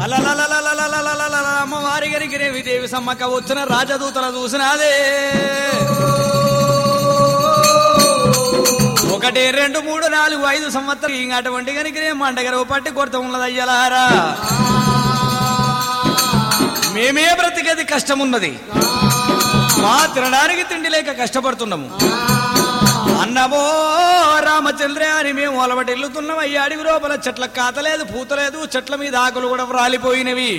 అలలలలలలలలలలల అమ్మవారి గరిగిరేవి దేవి సమ్మక్క వచ్చిన రాజదూతల చూసినాదే ఒకటి రెండు మూడు నాలుగు ఐదు సంవత్సరం ఇంక అటువంటి కనుక మండగరవు పట్టి కొరత ఉన్నది అయ్యలారా మేమే బ్రతికేది కష్టమున్నది మా తినడానికి తిండి లేక కష్టపడుతున్నాము అన్నమో రామచంద్ర అని మేము అలవాటు వెళ్తున్నాం అయ్యా అడవి లోపల చెట్ల కాతలేదు పూతలేదు చెట్ల మీద ఆకులు కూడా రాలిపోయినవి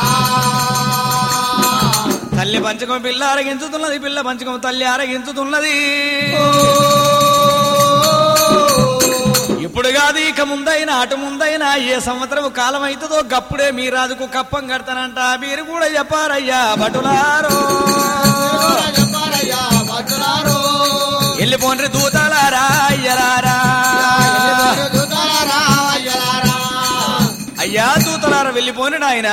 తల్లి పంచకం పిల్ల అరగించుతున్నది పిల్ల పంచకం తల్లి అరగించుతున్నది ఇప్పుడు కాదు ఇక ముందైనా అటు ముందైనా ఏ సంవత్సరం కాలం అవుతుందో గప్పుడే మీ రాజుకు కప్పం కడతానంట మీరు కూడా చెప్పారయ్యా భటులారో చెప్పారయ్యా భక్తులారు వెళ్ళిపోండ్రి దూతలారా అయ్యలారా దూతలారా అయ్యలారా అయ్యా దూతలారా వెళ్ళిపోండి నాయన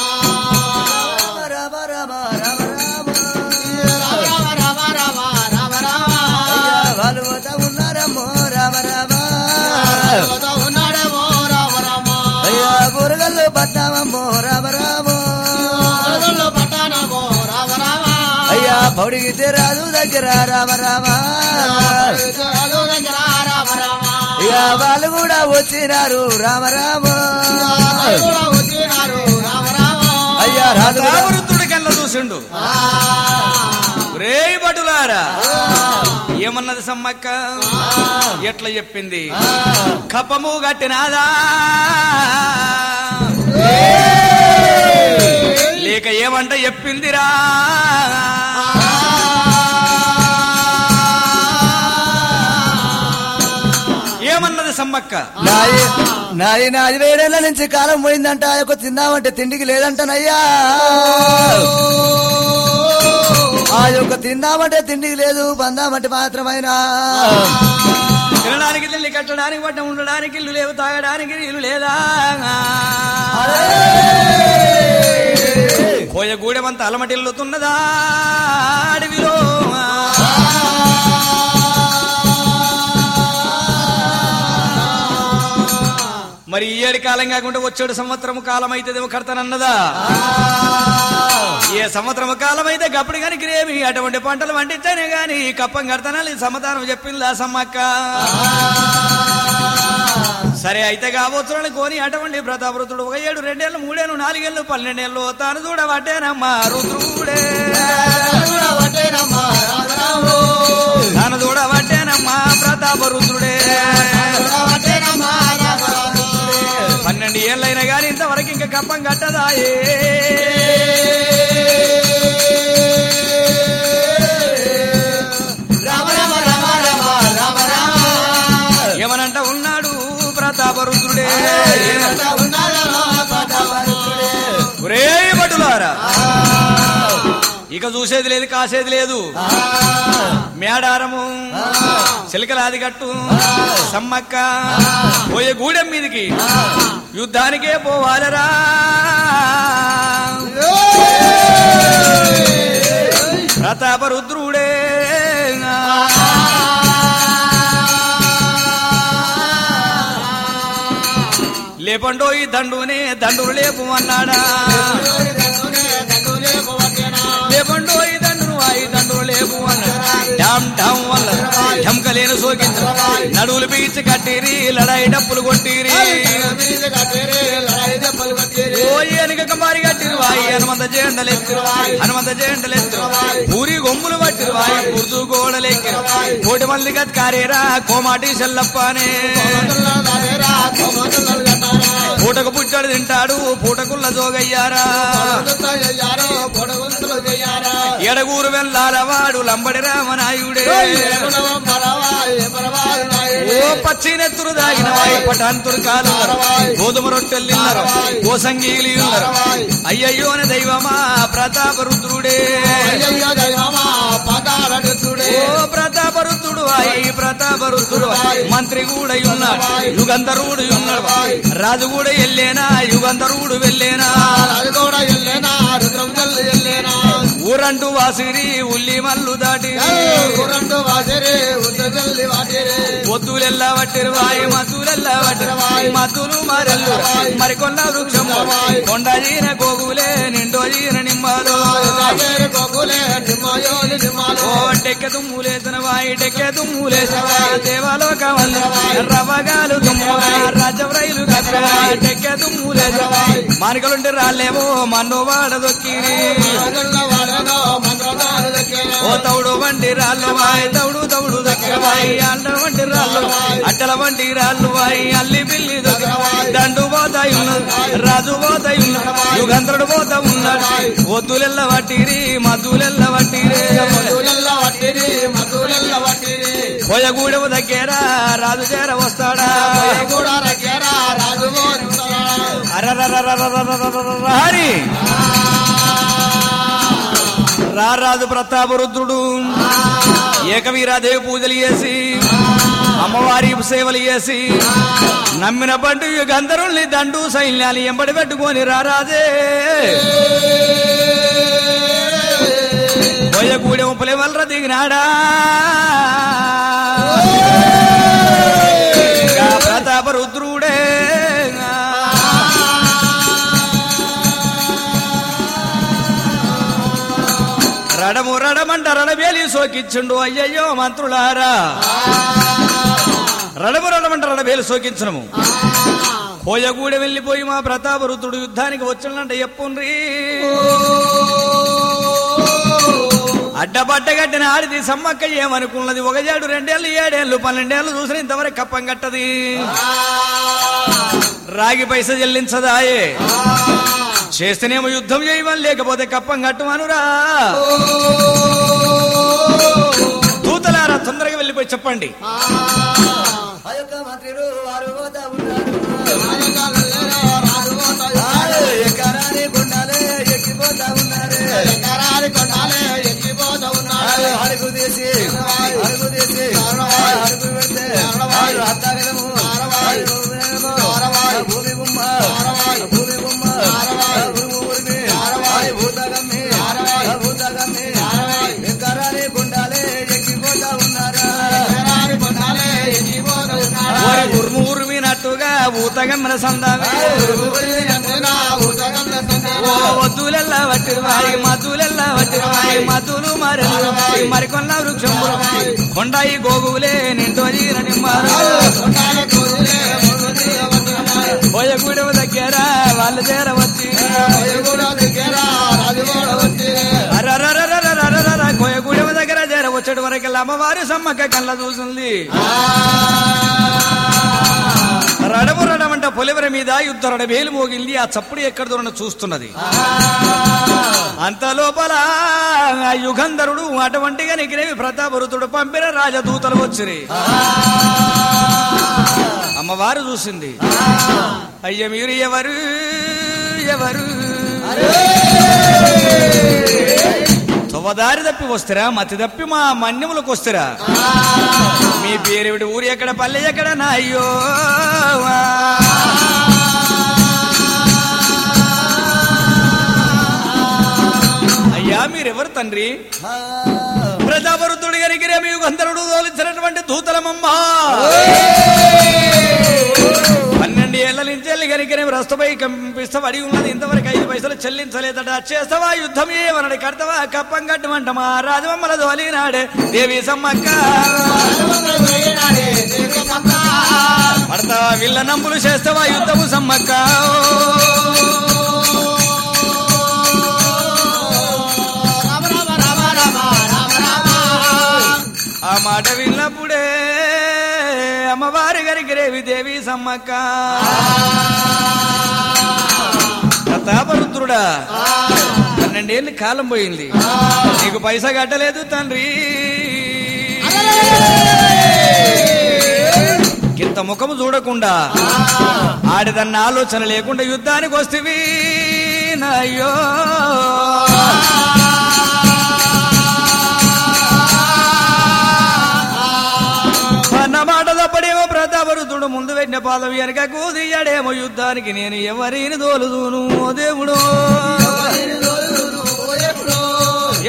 రామ రామ రామ రామ రామ రామ రామ రామ రామ వాళ్ళు పోతా ఉన్నారమ్మో రామ రామ రామ ఉన్నాడేమో రామ రామ అయ్యా బురగల్లో పట్టామమ్మో రామ రామ అడవుల్లో పట్టానమో రామ రామ అయ్యా పౌడిగితే రాదు దగ్గర రామ రామ అడవు దగ్గర రామ రామ అయ్యా వాళ్ళు కూడా వచ్చినారు రామ రామ వాళ్ళు కూడా వచ్చినారు రామ రామ అయ్యా రాజు కూడా- రావృత్తుడి కళ్ళ చూసిండు రే భటులారా ఏమన్నది సమ్మక్క ఎట్లా చెప్పింది కప్పము గట్టినాదా లేక ఏమంట చెప్పిందిరా ఏమన్నది సమ్మక్క నాయి నాయి నాది వేడేళ్ల నుంచి కాలం పోయిందంట ఆ యొక్క తిందామంటే తిండికి లేదంటనయ్యా ఆ యొక్క తిందామంటే తిండికి లేదు బందామంటే మాత్రమైనా తినడానికి తిల్లి కట్టడానికి పట్ట ఉండడానికి ఇల్లు లేవు తాగడానికి ఇల్లు లేదా కోయ గూడెమంత అలమటిల్లుతున్నదా అడవిలో మరి ఈ ఏడు కాలం కాకుండా వచ్చేడు సంవత్సరం కాలం అయితే కడతానన్నదా ఏ సంవత్సరం కాలం అయితే గప్పుడు కానీ గ్రేమి అటువంటి పంటలు పండించానే గాని కప్పం కడతానని సమాధానం చెప్పిందా సమ్మక్క సరే అయితే కావచ్చునని కోని అటువంటి ప్రతాపరుతుడు ఒక ఏడు రెండేళ్ళు మూడేళ్ళు నాలుగేళ్ళు పన్నెండేళ్ళు తాను చూడబట్టేనమ్మా రుద్రుడే పట్టేనమ్మా రామ రామ తాను చూడబట్టేనమ్మా ప్రతాపరుద్రుడే పట్టేనమ్మా రామ రామ పన్నెండు ఏళ్ళైనా గాని ఇంతవరకు ఇంకా కప్పం కట్టదాయే రామ రామ రామ రామ రామ రామ ఏమనంట ఉన్నాడు ప్రతాపరుద్రుడే ఉన్నాడమ్మా పట్టపరుడే ఒరే భటులారా ఇక చూసేది లేదు కాసేది లేదు మేడారము చిలకలాది గట్టు సమ్మక్క పోయే గూడెం మీదికి యుద్ధానికే పోవాలరా ప్రతాప రుద్రుడే లేపండో ఈ దండునే దండులు లేపు అన్నాడా లేపండో ఈ దండును ఈ దండులు లేపు అన్నాడా డామ్ డామ్ వల్ల ఢంకలేను సోకించు నడువులు పీచి కట్టిరి లడాయి డప్పులు కొట్టిరి ఓ ఏనుగ మారి కట్టిరు వాయి హనుమంత జెండలెత్తిరు హనుమంత జెండలెత్తిరు పూరి గొమ్ములు పట్టిరు వాయి కుర్జు గోడలెక్కిరు కోటి మంది గత్కారేరా కోమాటి సెల్లప్పనే పూటకు పుట్టాడు తింటాడు పూటకుల్ల జోగయ్యారా ఎడగూరు వెళ్ళాలవాడు లంబడి రామనాయుడే ఓ పచ్చి నెత్తురు దాగిన వాయి పటాంతురు కాలు గోధుమ రొట్టెలు తిన్నారు గోసంగీలు ఉన్నారు అయ్యయ్యోన దైవమా ప్రతాప రుద్రుడే ఓ ప్రతాప రుద్రుడు అయి ప్రతాప రుద్రుడు మంత్రి కూడా ఉన్నాడు యుగంధరుడు ఉన్నాడు రాజు కూడా వెళ్ళేనా యుగంధరుడు వెళ్ళేనా అది కూడా వెళ్ళేనా రుద్రం ఎల్లేనా ఊరంటూ వాసిరి ఉల్లి మల్లు దాటి గురండు వాసిరి ఉద్దజల్లి వాసిరి ఒత్తులెల్లా వట్టిరు వాయి మద్దులెల్లా వట్టిరు వాయి మద్దులు మరెల్లు మరికొన్న వృక్షము కొండజీన గోగులే నిండో జీన నిమ్మలు సాగేరు గోకులే నిమ్మయోని నిమ్మలు ఓ డెక్కె తుమ్ములేసిన వాయి డెక్కె తుమ్ములేసిన వాయి దేవాలోక వల్ల రవ్వగాలు తుమ్ము రాజ్యం రైలు కక్క డెక్కె తుమ్ములేసిన వాయి మానికలుంటే రాలేమో మన్ను వాడదొక్కిరి మంగళ వాడనో మంగళాలు దక్కేనో ఓ తౌడు వంటి రాళ్ళు వాయి తౌడు తౌడు దగ్గర వాయి అండ వంటి రాళ్ళు అట్టల వంటి రాళ్ళు వాయి అల్లి బిల్లి దగ్గర దండు పోతాయి ఉన్నది రాజు పోతాయి ఉన్నది యుగంధ్రుడు పోతా ఉన్నాడు ఒత్తులెల్ల వట్టిరి మద్దులెల్ల వట్టిరే మధురెల్ల వట్టిరి మధురెల్ల వట్టిరి పోయగూడెము దగ్గర రాజు చేర వస్తాడా కూడా రకేరా రాజుగో అరరరరరరరరరర హరి రారాజు ప్రతాపరుద్రుడు ఏకవీరాదేవి పూజలు చేసి అమ్మవారి సేవలు చేసి నమ్మిన బంటు గంధరుల్ని దండు సైన్యాలు ఎంబడి పెట్టుకొని రారాజే పోయగూడెం పులివల్ర దిగినాడా ఇంకా ప్రతాపరుద్రుడే రడము రడమంట రణబేలి సోకిచ్చుండు అయ్యయ్యో మంత్రులారా రడము రడమంట రణబేలి సోకించడము కోయగూడ వెళ్ళిపోయి మా ప్రతాపరుద్రుడు యుద్ధానికి వచ్చిందంటే చెప్పుండ్రి అడ్డబడ్డగట్టిన ఆడిది సమ్మక్క ఏమనుకున్నది ఒక జాడు రెండేళ్ళు ఏడేళ్ళు పన్నెండేళ్ళు చూసిన ఇంతవరకు కప్పం కట్టది రాగి పైస చెల్లించదాయే చేస్తేనేమో యుద్ధం చేయమని లేకపోతే కప్పం కట్టుమనురా దూతలారా తొందరగా వెళ్ళిపోయి చెప్పండి ఆ యొక్క మంత్రులు వారు పోతా ఉన్నారు రాజు వారు ఎక్కరాని కొండలే ఎక్కిపోతా ఉన్నారు ఎకరాని కొండాలే ఎక్కిపోతూ ఉన్నాడు అడుగు తీసి అడుగు తీసి అడుగు పెడితే వారు అత్తాగలము భూమి గుమ్మ భూమి గుమ్మ భూమి ఊరిమి భూతగమ్మి భూతగమ్మి ఎక్కరాని కొండలే ఎక్కిపోతా ఉన్నారా ఎకరాని కొండాలే ఎక్కిపోతూ ఉన్నాడు ఓరి ఉరుము ఉరిమినట్టుగా ఊతగమ్మిన సందామే ఎంతైనా ఉదగం ఓ వద్దులెల్లా వట్టిరువాయి మధులెల్లా వట్టిరువాయి మధులు మరెల్లు మరికొన్న వృక్షములు కొండాయి గోగులే నింటో జీర నిమ్మారు కొండాల కోదిలే మురుగుదీ వందనమారు పోయగూడెం దగ్గర వాళ్ళు చేరవచ్చి కూడా దగ్గర రాజు కూడా వచ్చి అరరరరరరరరర కోయగూడెం దగ్గర చేరవచ్చడు వరకు అమ్మవారు సమ్మక్క కళ్ళ చూసింది రడము రడమంట పొలివర మీద యుద్ధ రడబేలు మోగింది ఆ చప్పుడు ఎక్కడ దూరన చూస్తున్నది అంత లోపల ఆ యుగంధరుడు అటువంటిగా నెగిరేవి ప్రతాపరుతుడు పంపిన రాజదూతలు వచ్చిరి అమ్మవారు చూసింది అయ్య మీరు ఎవరు ఎవరు తువదారి తప్పి వస్తారా మతి తప్పి మా మన్యములకు వస్తారా మీ పేరేమిటి ఊరు ఎక్కడ పల్లె ఎక్కడ నా అయ్యో అయ్యా మీరెవరు తండ్రి ప్రజాపరుతుడి గారికి మీ గంధరుడు తోలించినటువంటి దూతలమమ్మ పన్నెండు ఏళ్ల నుంచి వెళ్ళి కనుక రస్తపై కంపిస్తావు అడిగి ఉన్నది ఇంతవరకు ఐదు పైసలు చెల్లించలేదట చేస్తావా యుద్ధం ఏమన్నాడు కడతావా కప్పం కట్టమంట మా రాజమమ్మల దోలినాడే దేవి సమ్మక్క పడతావా వీళ్ళ నంబులు చేస్తావా యుద్ధము సమ్మక్క రామ రామ రామ రామ రామ రామ ఆ మాట విన్నప్పుడే అమ్మవారి గారికి రేవి దేవి సమ్మక్క ప్రతాపరుద్రుడా పన్నెండేళ్ళు కాలం పోయింది నీకు పైసా కట్టలేదు తండ్రి ఇంత ముఖము చూడకుండా ఆడిదన్న ఆలోచన లేకుండా యుద్ధానికి వస్తేవి నయ్యో అన్న మాట తప్పడేమో ప్రతాపరుతుడు ముందు పెట్టిన పాదం వెనక కూదియాడేమో యుద్ధానికి నేను ఎవరిని తోలుదును ఓ దేవుడు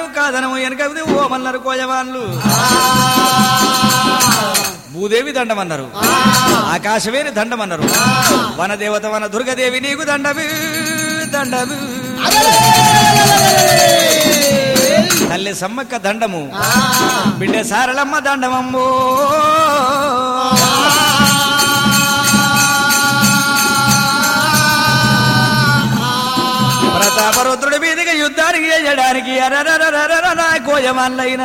మాటలేవు కాదనము వెనకది ఓమన్నారు కోయవాళ్ళు భూదేవి దండమన్నారు ఆకాశవేరి దండమన్నారు వనదేవత వన దుర్గదేవి నీకు దండవి దండవి తల్లి సమ్మక్క దండము బిడ్డ సారలమ్మ దండమమ్మో ప్రతాపరుద్రుడి మీదుగా యుద్ధానికి చేయడానికి అరరరరరర కోయమాన్లైన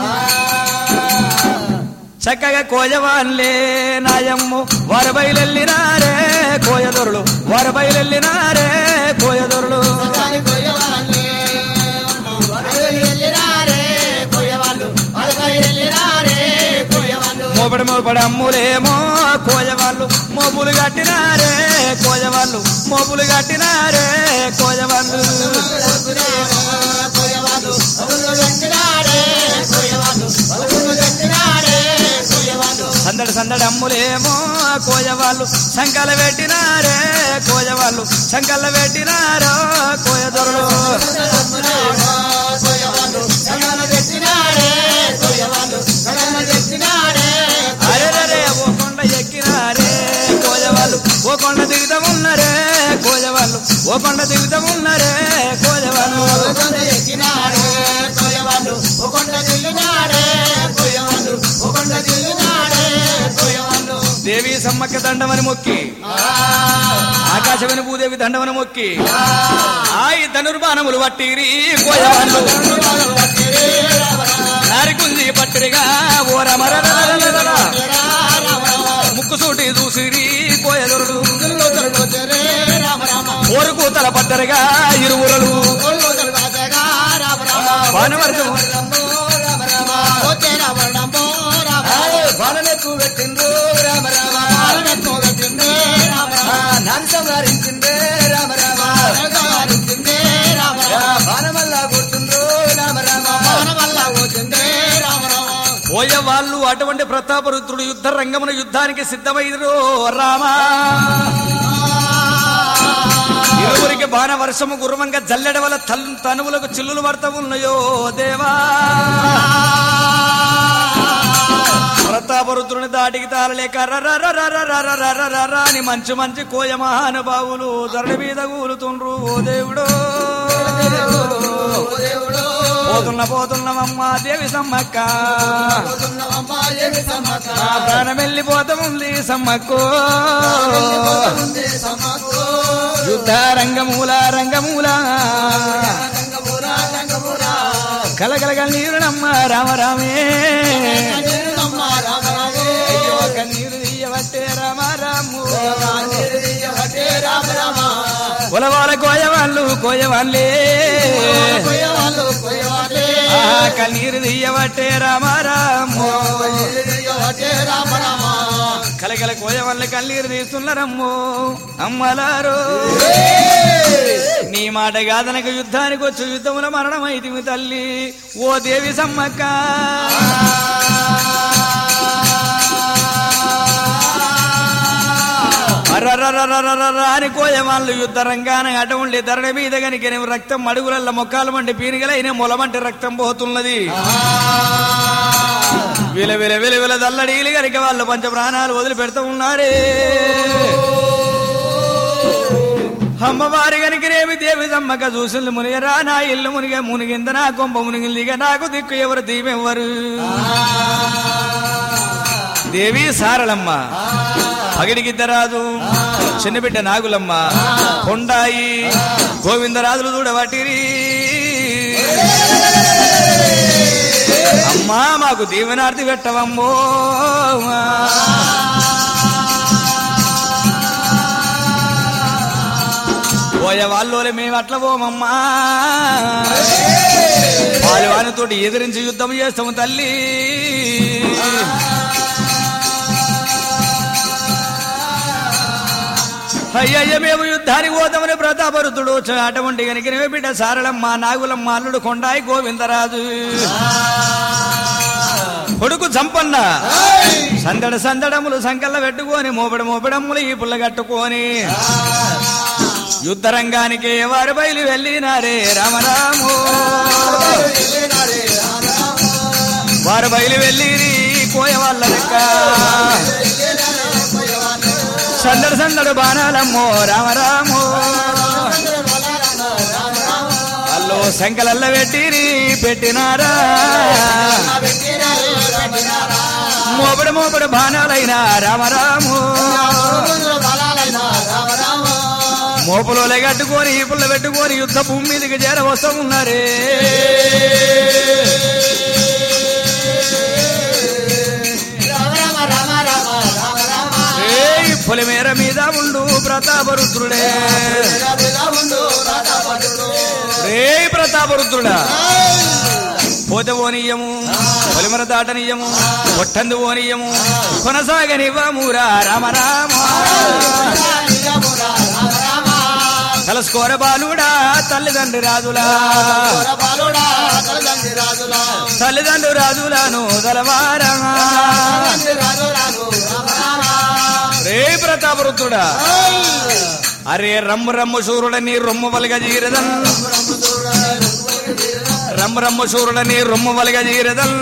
చక్కగా కోయవాన్లే నాయమ్ము వారు బయలెళ్ళినారే కోయదొరులు వారు బయలెళ్ళినారే కోయదొరులు కాని కొయ్యవాళ్ళే, వరదలు వెళ్ళినారే, కొయ్యవాళ్ళు, వరదలు వెళ్ళినారే, కొయ్యవాళ్ళు. మోపడి మోపడి అమ్ములేమో కోయవాళ్ళు మోపులు కట్టినారే కోయవాళ్ళు మోపులు కట్టినారే కోయవాళ్ళు కొయ్యవాళ్ళు, వరదలు వెళ్ళినారే, కొయ్యవాళ్ళు, వరదలు వెళ్ళినారే, కొయ్యవాళ్ళు. సందడి సందడి అమ్ములేమో కోయవాళ్ళు సంకల పెట్టినారే కోయవాళ్ళు సంకల పెట్టినారో కోయదొరలు కొయ్యవాళ్ళు, గగన తెచ్చినారే, కొయ్యవాళ్ళు, గగన తెచ్చినారే, అరెరే ఓ కొండ ఎక్కినారే కోయవాళ్ళు ఓ కొండ దిగుతామున్నారే కోయవాళ్ళు ఓ కొండ దిగుతామున్నారే కోయవాళ్ళు కొండ ఎక్కినారే, కొయ్యవాళ్ళు, ఓ కొండ దిల్లినారే, కొయ్యవాళ్ళు, ఓ కొండ దిల్లినారే, కొయ్యవాళ్ళు. దేవి సమ్మక్క దండమని మొక్కి ఆ ఆ ఆకాశమైన భూదేవి దండవన మొక్కి ఆయి ధనుర్బాణములు పట్టిరి కోయవాళ్ళు నారికుంది పట్టిరిగా ఓరమర ముక్కు సూటి చూసిరి కోయదొరుడు ఓరుకు తల పట్టరిగా ఇరువురలు వానవర్గము బాలనెక్కు పెట్టిండ్రు రామ రామ ఆ, నాన్న సంహరించిందే రామ రామ ఆ, బాణమల్లా కొడుతుండ్రు రామ రామ పోయే వాళ్ళు అటువంటి ప్రతాపరుద్రుడు యుద్ధ రంగమున యుద్ధానికి సిద్ధమైరు రామా ఇరువురికి బాణ వర్షము గురువంగా జల్లెడ వల్ల తల్ తనువులకు చిల్లులు పడతా ఉన్నాయో దేవా ప్రతాపరుద్రుని దాటికి తాళలేక రర అని మంచి మంచి కోయ మహానుభావులు ధరడి మీద కూలుతుండ్రు ఓ దేవుడు పోతున్న పోతున్నమమ్మా దేవి సమ్మక్క నా ప్రాణం వెళ్ళిపోతుంది సమ్మక్కో యుద్ధ రంగమూల రంగమూల కలకలగ నీరునమ్మ రామరామే అయ్యో కన్నీరు తీయవట్టే రామ రాము కులవాల కోయవాళ్ళు కోయవాళ్ళే ఆహా, కన్నీరు తీయవట్టే రామ రాము కలకల కోయవాళ్ళ కన్నీరు తీస్తున్నారమ్మో అమ్మలారో నీ మాట కాదనక యుద్ధానికి వచ్చి యుద్ధముల మరణమైతిమి తల్లి ఓ దేవి సమ్మక్క అర్రర్రర్రర్రర్ర అని కోయవాళ్ళు యుద్ధ రంగాన అటువంటి ధరణ మీద గనిక రక్తం అడుగులల్ల మొక్కాలు మండి పీనిగలైన మొలమంటి రక్తం పోతున్నది విల విల విల విల దల్లడీలు గనిక వాళ్ళు పంచ ప్రాణాలు వదిలి పెడుతూ ఉన్నారే అమ్మవారి గనికిరేమి దేవి దమ్మక చూసింది మునిగరా నా ఇల్లు మునిగ మునిగింద నా కొంప మునిగింది ఇక నాకు దిక్కు ఎవరు దీమెవ్వరు దేవి సారళమ్మ పగిడిగిద్దరాజు చిన్నబిడ్డ నాగులమ్మ కొండాయి గోవిందరాజులు చూడబట్టిరి అమ్మా మాకు దీవెనార్తి పెట్టవమ్మో పోయే వాళ్ళోలే మేము అట్లా పోమమ్మా వాళ్ళ వానితోటి ఎదిరించి యుద్ధం చేస్తాము తల్లి అయ్యయ్య మేము యుద్ధానికి పోతామని ప్రతాపరుతుడు అటువంటి కనుక బిడ్డ సారళమ్మ నాగులమ్మ అల్లుడు కొండాయి గోవిందరాజు కొడుకు సంపన్న సందడ సందడములు సంకల్ల పెట్టుకొని మోపడ మోపడములు ఈ పుల్ల కట్టుకొని యుద్ధ రంగానికి వారు బయలు వెళ్ళినారే రామరాము వారు బయలు వెళ్ళిరి కోయ వాళ్ళ లెక్క సందడు సందడు బాణాలమ్మో రామరాము అల్లో సంకలల్ల పెట్టిరి పెట్టినారా మోపడు మోపడు బాణాలైనా రామరాము మోపులో కట్టుకొని పుల్ల పెట్టుకొని యుద్ధ భూమి మీదకి చేర వస్తూ ఉన్నారే ఏయ్ పులిమేర మీద ఉండు ప్రతాపరుద్రుడే రే ప్రతాపరుద్రుడా పోతే ఓనియము పొలిమర దాటనీయము పొట్టందు ఓనియము కొనసాగనివ్వమురా రామరామ కలసుకోర బాలుడా తల్లిదండ్రి రాజులా తల్లిదండ్రి రాజులను దలవారా రే ప్రతాపరుద్రుడా అరే రమ్ము రమ్ము శూరుడని రొమ్ము వలగ జీరదన్ రమ్ము రమ్ము శూరుడని రొమ్ము వలగ జీరదన్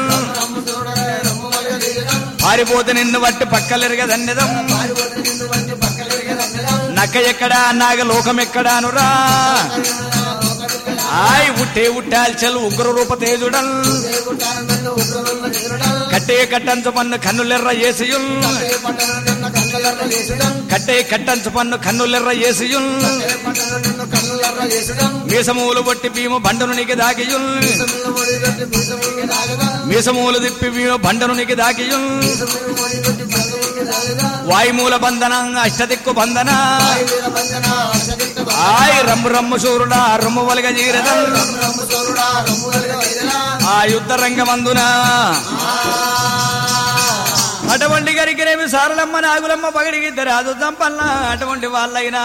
పారిపోతే నిన్ను వట్టి పక్కలెరగదన్నదం నక్క ఎక్కడా నాగ లోకం ఎక్కడానురా ఆయ్ ఉట్టే ఉట్టాల్చల్ ఉగ్ర రూప తేజుడల్ కట్టే కట్టంచు పన్ను కన్నులెర్ర ఏసియుల్ కన్నులర్ర చేసుడం కట్టే కట్టంచు పన్ను కన్నులెర్ర చేసియున్ ఏ పట్టణ నిన్ను కన్నులర్ర చేసుడం మీసమూలు బొట్టి భీము బండను నీకు దాకియున్ మీసములు మొడిగొట్టి మీసములు తాగగా మీసమూలు దిప్పి భీము బండను నీకు దాకియున్ మీసములు మొడిగొట్టి మీసములు తాగగా వాయుమూల బంధన అష్టదిక్కు బంధన ఆయి వీర బంధన అర్షదిట్ట ఆయ్ రమ్ము రమ్ము శూరుడా రొమ్ము వలగ జీరదం రమ్ము సోరుడా రమ్ము వెలుగ వైదలా ఆ యుద్ధ రంగమందున అటువంటి గరికినేమి సారలమ్మ నాగులమ్మ పగడికి రాదు దంపల్ల అటువంటి వాళ్ళైనా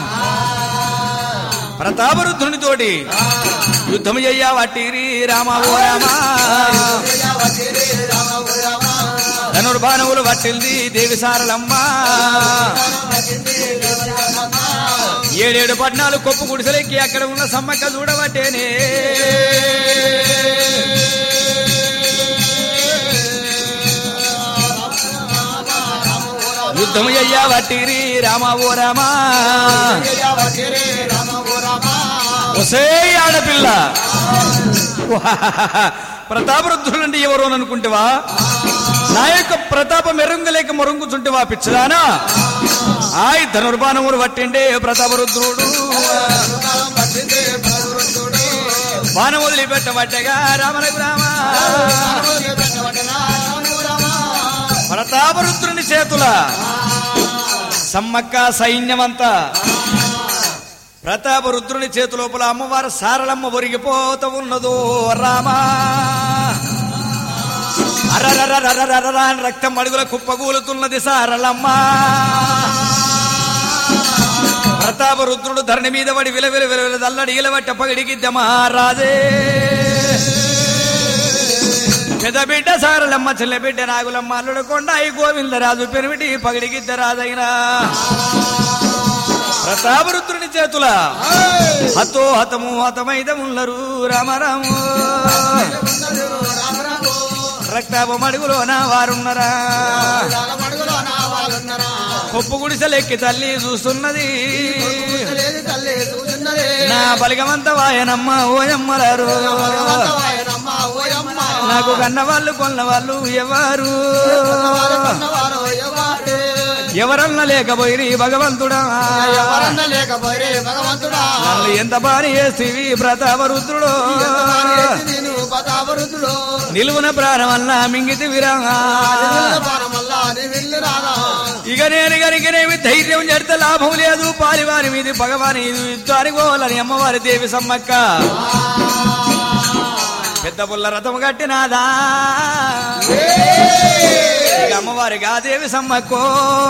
ప్రతాపరుద్ధునితోటి యుద్ధం చెయ్యా వట్టిరి రామ ఓ రామ వచిరే రామ ఓ రామ ధనుర్బాణవులు వట్టిల్ది దేవి సారలమ్మ వచింది దేవరామ ఏడేడు పట్నాలు కొప్పు గుడిసెలెక్కి అక్కడ ఉన్న సమ్మక్క చూడబట్టేనే యుద్ధం అయ్యా వట్టిరి రామ ఓ రామ వచిరే రామ ఓ రామ ఒసే ఆడపిల్ల ప్రతాపరుద్ధులంటే ఎవరు అని అనుకుంటేవా నా యొక్క ప్రతాపం మెరుంగలేక మొరుంగుచుంటేవా పిచ్చదానా ఆయి ధనుర్బాణములు పట్టిండే ప్రతాపరుద్రుడు వచింది ప్రవృత్తుడు బాణం వదిలిపెట్టబట్టగా రామలకు రామ ప్రతాపరుద్రుని చేతుల సమ్మక్క సైన్యమంతా ప్రతాపరుద్రుని చేతి లోపల అమ్మవారు సారలమ్మ ఒరిగిపోతూ ఉన్నదో రామా అరరరరరరర అని రక్తం అడుగుల కుప్పగూలుతున్నది సారలమ్మ ప్రతాపరుద్రుడు ధరణి మీద పడి విలవిల విలవిల దల్లడి ఇలవట్ట పగిడిగిద్ద మహారాజే పెద్ద బిడ్డ సారలమ్మ చెల్ల బిడ్డ నాగులమ్మ అల్లుడు కొండ అయి గోవిందరాజు పెరిమిటి పగిడిగిద్ద రాజైనా ప్రతాపరుద్రుని చేతుల హతో హతము హతమైదముల్లరు రామరాము రక్తాపం అడుగులోన వారున్నరా కొప్పు గుడిసెలెక్కి తల్లి చూస్తున్నది నా బలిగమంత వాయనమ్మ ఓయమ్మలారు నాకు కన్న వాళ్ళు కొన్న వాళ్ళు ఎవరు ఎవరన్నా లేకపోయి భగవంతుడా ఎవరన్నా లేకపోయి భగవంతుడా నన్ను ఎంత బాని చేస్తీవి ప్రతాపరుద్రుడు నేను పదావరుద్రుడు నిలువున ప్రాణమల్లా మింగితి విరాగా పానమల్లా నీ విల్లు రారా ఇక నేను గనికనేమి ధైర్యం చేస్తే లాభం లేదు పాలివారి మీది భగవాని యుద్ధానికి పోవాలని అమ్మవారి దేవి సమ్మక్క పెద్ద పుల్ల రథం కట్టినాదా ఇక అమ్మవారికి ఆ దేవి సమ్మక్కో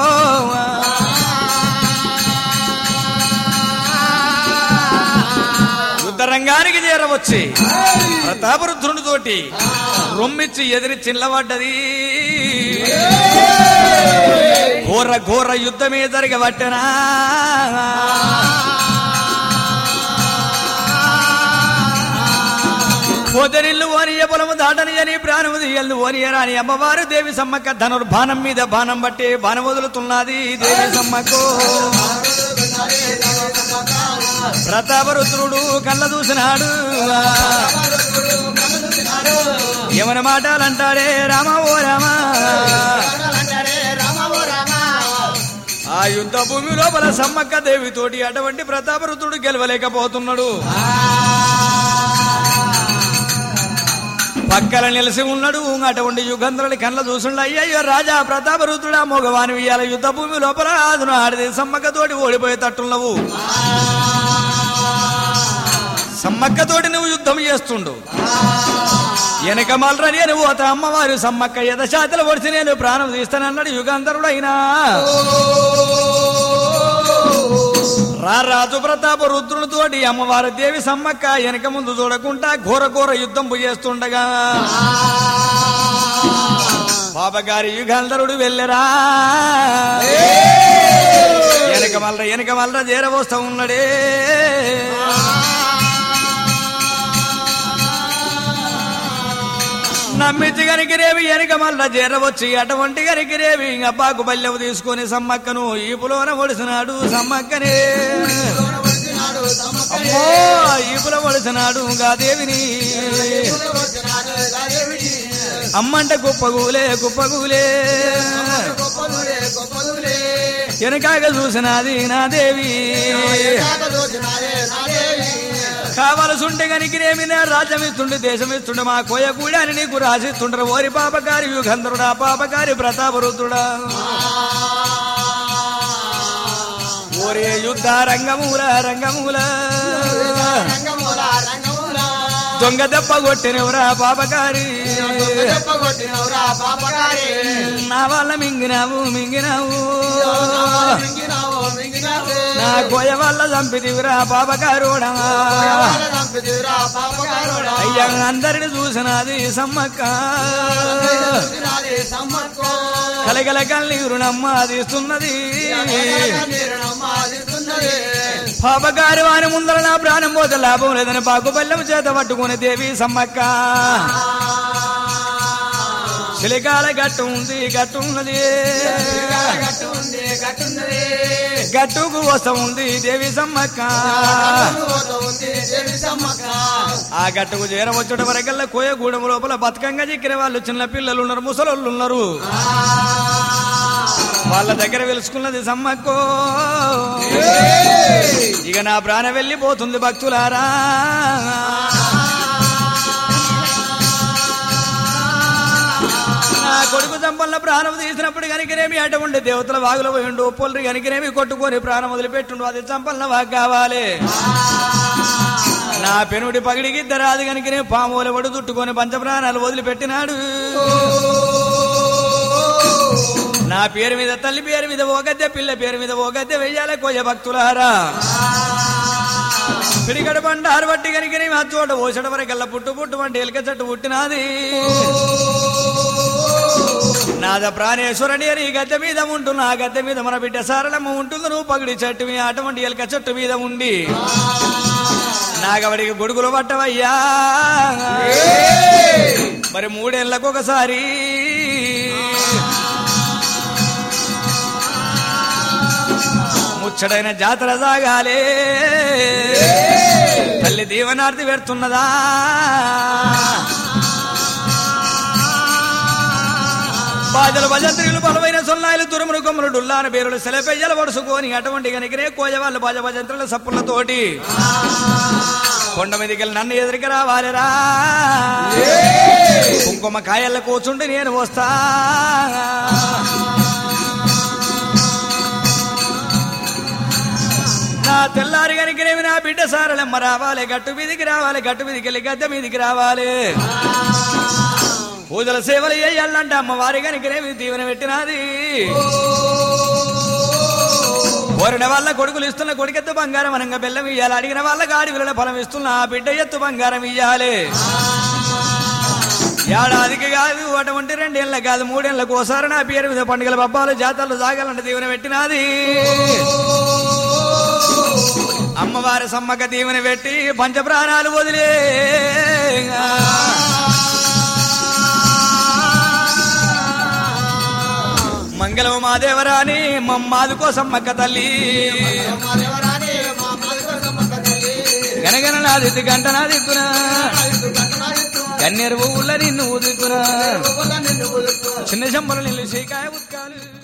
యుద్ధ రంగానికి చేరవచ్చి ప్రతాపరుద్రుని తోటి రొమ్మిచ్చి ఎదిరి చిల్లబడ్డది ఘోర ఘోర యుద్ధమే జరగబట్టనా పోతరిల్లు ఓనియ పొలము దాటని అని ప్రాణము తీయల్లు ఓనియరాని అమ్మవారు దేవి సమ్మక్క ధనుర్బాణం మీద బాణం బట్టి బాణం వదులుతున్నది దేవి సమ్మకు ప్రతాపరుద్రుడు కళ్ళ చూసినాడు ఏమని మాటలంటాడే రామ ఓ రామ ఆ యుద్ధ భూమి లోపల సమ్మక్క దేవితోటి అటువంటి ప్రతాపరుద్రుడు గెలవలేకపోతున్నాడు పక్కన నిలిసి ఉన్నాడు అటువంటి యుగంధ్రుడి కళ్ళ చూసుండ అయ్యయ్యో రాజా ప్రతాపరుద్రుడా మగవాని ఇయ్యాల యుద్ధ భూమి లోపల అదును ఆడిది సమ్మక్కతోటి ఓడిపోయేటట్టున్నావు సమ్మక్కతోటి నువ్వు యుద్ధం చేస్తుండు వెనక మల్రని అని పోత అమ్మవారు సమ్మక్క ఎదశాతలు పొడిచి నేను ప్రాణం తీస్తానన్నాడు యుగాంధరుడైనా రా రాజు ప్రతాప రుద్రునితోటి అమ్మవారు దేవి సమ్మక్క వెనక ముందు చూడకుండా ఘోర ఘోర యుద్ధం చేస్తుండగా బాబగారి యుగాంధరుడు వెళ్ళరా వెనక మల్ర వెనక మల్ర చేరవస్తా ఉన్నాడే నమ్మించి గనికిరేవి వెనక మల్ల చేరవచ్చి అటువంటి గనికిరేవి అబ్బాకు బల్లెవు తీసుకొని సమ్మక్కను ఈపులోన ఒడిసినాడు సమ్మక్కనే అమ్మో ఈపుల ఒడిసినాడు గాదేవిని అమ్మంటే కుప్పగూలే కుప్పగూలే వెనకాక చూసినది నా దేవి కాక దోచినాయే నా దేవి కావలసుంటే గనికినేమి నా రాజ్యం ఇస్తుండే దేశం ఇస్తుండే మా కోయ కూడా అని నీకు రాసిస్తుండ్రు ఓరి పాపకారి యుగంధరుడా పాపకారి ప్రతాపరుద్రుడా ఓరే యుద్ధ రంగమూల రంగమూల రంగమూల రంగమూల దొంగ దెబ్బ కొట్టినవురా పాపకారి చెప్పగొట్టినవురా పాపగారి నా వల్ల మింగినావు మింగినావు మింగినావు మింగినావు నా కోయ వల్ల చంపిదివిరా పాపకారుడా చంపిదిరా పాపగారుడా అయ్యా అందరిని చూసినది సమ్మక్క చూసినాది సమ్మక్కో కలగల కన్నీరు నమ్మాదిస్తున్నది నీరునమ్మాదిస్తున్నది పాపకారి వాని ముందర నా ప్రాణం పోతే లాభం లేదని పాకు పల్లెం చేత పట్టుకుని దేవి సమ్మక్క చిలికాల గట్టు ఉంది గట్టు ఉన్నది గట్టు ఉంది గట్టున్నది గట్టుకు వస్తం ఉంది దేవి సమ్మక్క పోత ఉంది దేవి సమ్మక్క ఆ గట్టుకు చేరం వచ్చేట వరకల్లా కోయగూడెం లోపల బతుకంగా చిక్కిన వాళ్ళు చిన్న పిల్లలు ఉన్నారు ముసలోళ్ళు ఉన్నారు వాళ్ళ దగ్గర వెలుసుకున్నది సమ్మక్కో ఇక నా ప్రాణం వెళ్ళిపోతుంది భక్తులారా నా కొడుకు చంపల్ల ప్రాణం తీసినప్పుడు కనుకనేమి అటువంటి దేవతల వాగులో పోయిండు పొల్లి కనుకనేమి కొట్టుకొని ప్రాణం వదిలిపెట్టుండు అది చంపల్ల వాగు కావాలి నా పెనుడి పగిడికి ఇద్దరాది కనుకనే పాముల పడు చుట్టుకొని పంచప్రాణాలు వదిలిపెట్టినాడు నా పేరు మీద తల్లి పేరు మీద ఓ గద్దె పిల్ల పేరు మీద ఓ గద్దె వెయ్యాలి కోయ భక్తులారా పిడిగడ బండారు బట్టి కనుకనే ఆ చోట ఓసడ వరకల్లా పుట్టు పుట్టు వంటి ఎలుక చెట్టు పుట్టినాది నాద ప్రాణేశ్వరుని అని ఈ గద్దె మీద ఉంటున్నా ఆ గద్దె మీద మన బిడ్డ సారలమ్మ ఉంటుంది నువ్వు పగిడి చెట్టు మీద అటువంటి ఎలుక చెట్టు మీద ఉండి నాగవడికి గొడుగులు పట్టవయ్యా మరి మూడేళ్లకు ఒకసారి ముచ్చడైన జాతర సాగాలే తల్లి దీవనార్థి పెడుతున్నదా బాజలు భజంత్రులు బలమైన సొన్నాయిలు తురుములు కొమ్మలు డుల్లాన పేరులు సెలపెయ్యలు పడుచుకొని అటువంటి గనికినే కోయవాళ్ళు భజ భజంత్రుల సప్పులతోటి కొండ మీదకి నన్ను ఎదురికి రావాలిరా కుంకుమ కాయల్ల కూర్చుండి నేను వస్తా నా తెల్లారి కనుకనేమి నా బిడ్డ సారలమ్మ రావాలి గట్టు మీదికి రావాలి గట్టు మీదికి వెళ్ళి గద్దె మీదికి రావాలి పూజల సేవలు చేయాలంటే అమ్మవారి కనుకనేమి దీవెన పెట్టినది కోరిన వాళ్ళ కొడుకులు ఇస్తున్న కొడుకెత్తు బంగారం అనంగా బెల్లం ఇయ్యాలి అడిగిన వాళ్ళ గాడి విలువ ఫలం ఇస్తున్న ఆ బిడ్డ ఎత్తు బంగారం ఇయ్యాలి ఏడాదికి కాదు అటువంటి రెండేళ్ళ కాదు మూడేళ్ళకు ఒకసారి నా పేరు మీద పండుగల పబ్బాలు జాతరలు సాగాలంటే దీవెన పెట్టినది అమ్మవారి సమ్మక దీవెన పెట్టి పంచప్రాణాలు వదిలే మంగళం మాదేవరాని మమ్మాదుకో సమ్మక్క తల్లి దేవరాని మా మాదిగో సమ్మక్క తల్లి గనగన నాది గంట నాదిక్కునా కన్నెరు ఊళ్ళ నిన్ను ఊదుకున్నా నిన్ను ఉదుకు చిన్న శంబలు నిన్ను శీకాయ ఉత్కాలు